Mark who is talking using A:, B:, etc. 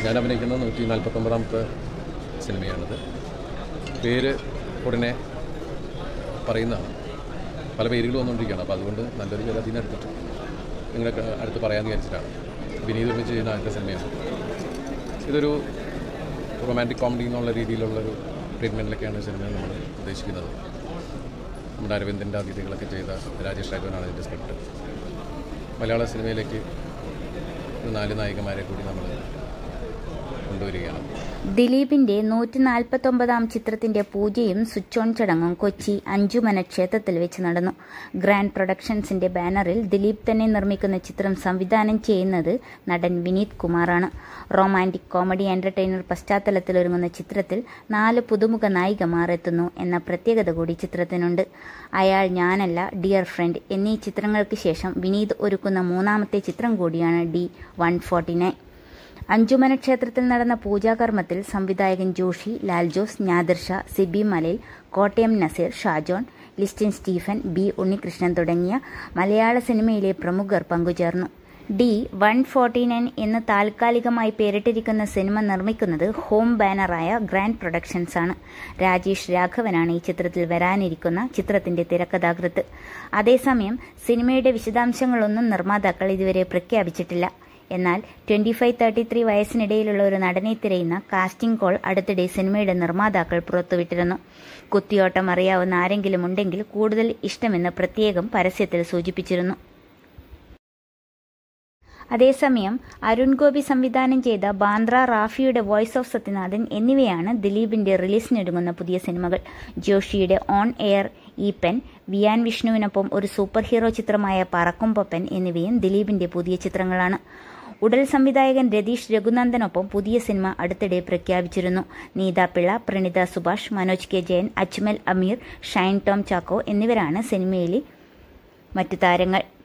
A: ഞാൻ അഭിനയിക്കുന്ന നൂറ്റി നാൽപ്പത്തൊമ്പതാമത്തെ സിനിമയാണിത് പേര് ഉടനെ പറയുന്നതാണ് പല പേരുകൾ വന്നുകൊണ്ടിരിക്കുകയാണ് അപ്പോൾ അതുകൊണ്ട് നല്ലൊരു പേര് അതിന് എടുത്തിട്ട് നിങ്ങളുടെ അടുത്ത് പറയാമെന്ന് വിചാരിച്ചിട്ടാണ് വിനീത് ഒരുമിച്ച് ചെയ്യുന്ന ആദ്യത്തെ സിനിമയാണ് ഇതൊരു റൊമാൻറ്റിക് കോമഡി എന്നുള്ള രീതിയിലുള്ളൊരു ട്രീറ്റ്മെൻറ്റിലൊക്കെയാണ് സിനിമ നമ്മൾ ഉദ്ദേശിക്കുന്നത് നമ്മുടെ അരവിന്ദിൻ്റെ അതിഥികളൊക്കെ ചെയ്ത രാജേഷ് രാഘവനാണ് ഇതിൻ്റെ സ്ക്രിപ്റ്റ് മലയാള സിനിമയിലേക്ക് ഒരു നാല് നായികമാരെ കൂടി നമ്മൾ കൊണ്ടുവരികയാണ്
B: ദിലീപിന്റെ നൂറ്റി നാൽപ്പത്തൊമ്പതാം ചിത്രത്തിന്റെ പൂജയും സ്വിച്ച് ഓൺ ചടങ്ങും കൊച്ചി അഞ്ചുമന ക്ഷേത്രത്തിൽ വെച്ച് നടന്നു ഗ്രാൻഡ് പ്രൊഡക്ഷൻസിന്റെ ബാനറിൽ ദിലീപ് തന്നെ നിർമ്മിക്കുന്ന ചിത്രം സംവിധാനം ചെയ്യുന്നത് നടൻ വിനീത് കുമാറാണ് റൊമാൻറ്റിക് കോമഡി എന്റർടൈനർ പശ്ചാത്തലത്തിൽ ഒരുങ്ങുന്ന ചിത്രത്തിൽ നാല് പുതുമുഖ നായികമാർ എത്തുന്നു എന്ന പ്രത്യേകത കൂടി ചിത്രത്തിനുണ്ട് അയാൾ ഞാനല്ല ഡിയർ ഫ്രണ്ട് എന്നീ ചിത്രങ്ങൾക്ക് ശേഷം വിനീത് ഒരുക്കുന്ന മൂന്നാമത്തെ ചിത്രം കൂടിയാണ് D one forty nine Anchumana ക്ഷേത്രത്തിൽ നടന്ന പൂജാകർമ്മത്തിൽ സംവിധായകൻ ജോഷി ലാൽ ജോസ് നാദിർ ഷാ സിബി മലയിൽ കോട്ടയം നസീർ ഷാജോൺ ലിസ്റ്റിൻ സ്റ്റീഫൻ ബി ഉണ്ണികൃഷ്ണൻ തുടങ്ങിയ മലയാള സിനിമയിലെ പ്രമുഖർ പങ്കുചേർന്നു ഡി വൺ ഫോർട്ടി നയൻ എന്ന് താൽക്കാലികമായി പേരിട്ടിരിക്കുന്ന സിനിമ നിർമ്മിക്കുന്നത് ഹോം ബാനറായ ഗ്രാൻഡ് പ്രൊഡക്ഷൻസ് ആണ് രാജേഷ് രാഘവനാണ് ഈ ചിത്രത്തിൽ വരാനിരിക്കുന്ന ചിത്രത്തിന്റെ തിരക്കഥാകൃത്ത് അതേസമയം സിനിമയുടെ വിശദാംശങ്ങളൊന്നും നിർമ്മാതാക്കൾ ഇതുവരെ പ്രഖ്യാപിച്ചിട്ടില്ല എന്നാൽ ട്വന്റി ഫൈവ് തേർട്ടി ത്രീ വയസ്സിനിടയിലുള്ള ഒരു നടനെ തിരയുന്ന കാസ്റ്റിംഗ് കോൾ അടുത്തിടെ സിനിമയുടെ നിർമ്മാതാക്കൾ പുറത്തുവിട്ടിരുന്നു കുത്തിയോട്ടം അറിയാവുന്ന ആരെങ്കിലും ഉണ്ടെങ്കിൽ കൂടുതൽ ഇഷ്ടമെന്ന് പ്രത്യേകം പരസ്യത്തിൽ സൂചിപ്പിച്ചിരുന്നു അതേസമയം അരുൺ ഗോപി സംവിധാനം ചെയ്ത ബാന്ദ്ര റാഫിയുടെ വോയിസ് ഓഫ് സത്യനാഥൻ എന്നിവയാണ് ദിലീപിന്റെ റിലീസിനൊരുങ്ങുന്ന പുതിയ സിനിമകൾ ജോഷിയുടെ ഓൺ എയർ ഈ പെൻ വിയാൻ വിഷ്ണുവിനൊപ്പം ഒരു സൂപ്പർ ഹീറോ ചിത്രമായ പറക്കും പൊപ്പൻ എന്നിവയും ദിലീപിന്റെ പുതിയ ചിത്രങ്ങളാണ് ഉടൽ സംവിധായകൻ രതീഷ് രഘുനന്ദനൊപ്പം പുതിയ സിനിമ അടുത്തിടെ പ്രഖ്യാപിച്ചിരുന്നു നീത പിള്ള പ്രണിത സുഭാഷ് മനോജ് കെ ജയൻ അജ്മൽ അമീർ ഷൈൻ ടോം ചാക്കോ എന്നിവരാണ് സിനിമയിലെ മറ്റു താരങ്ങൾ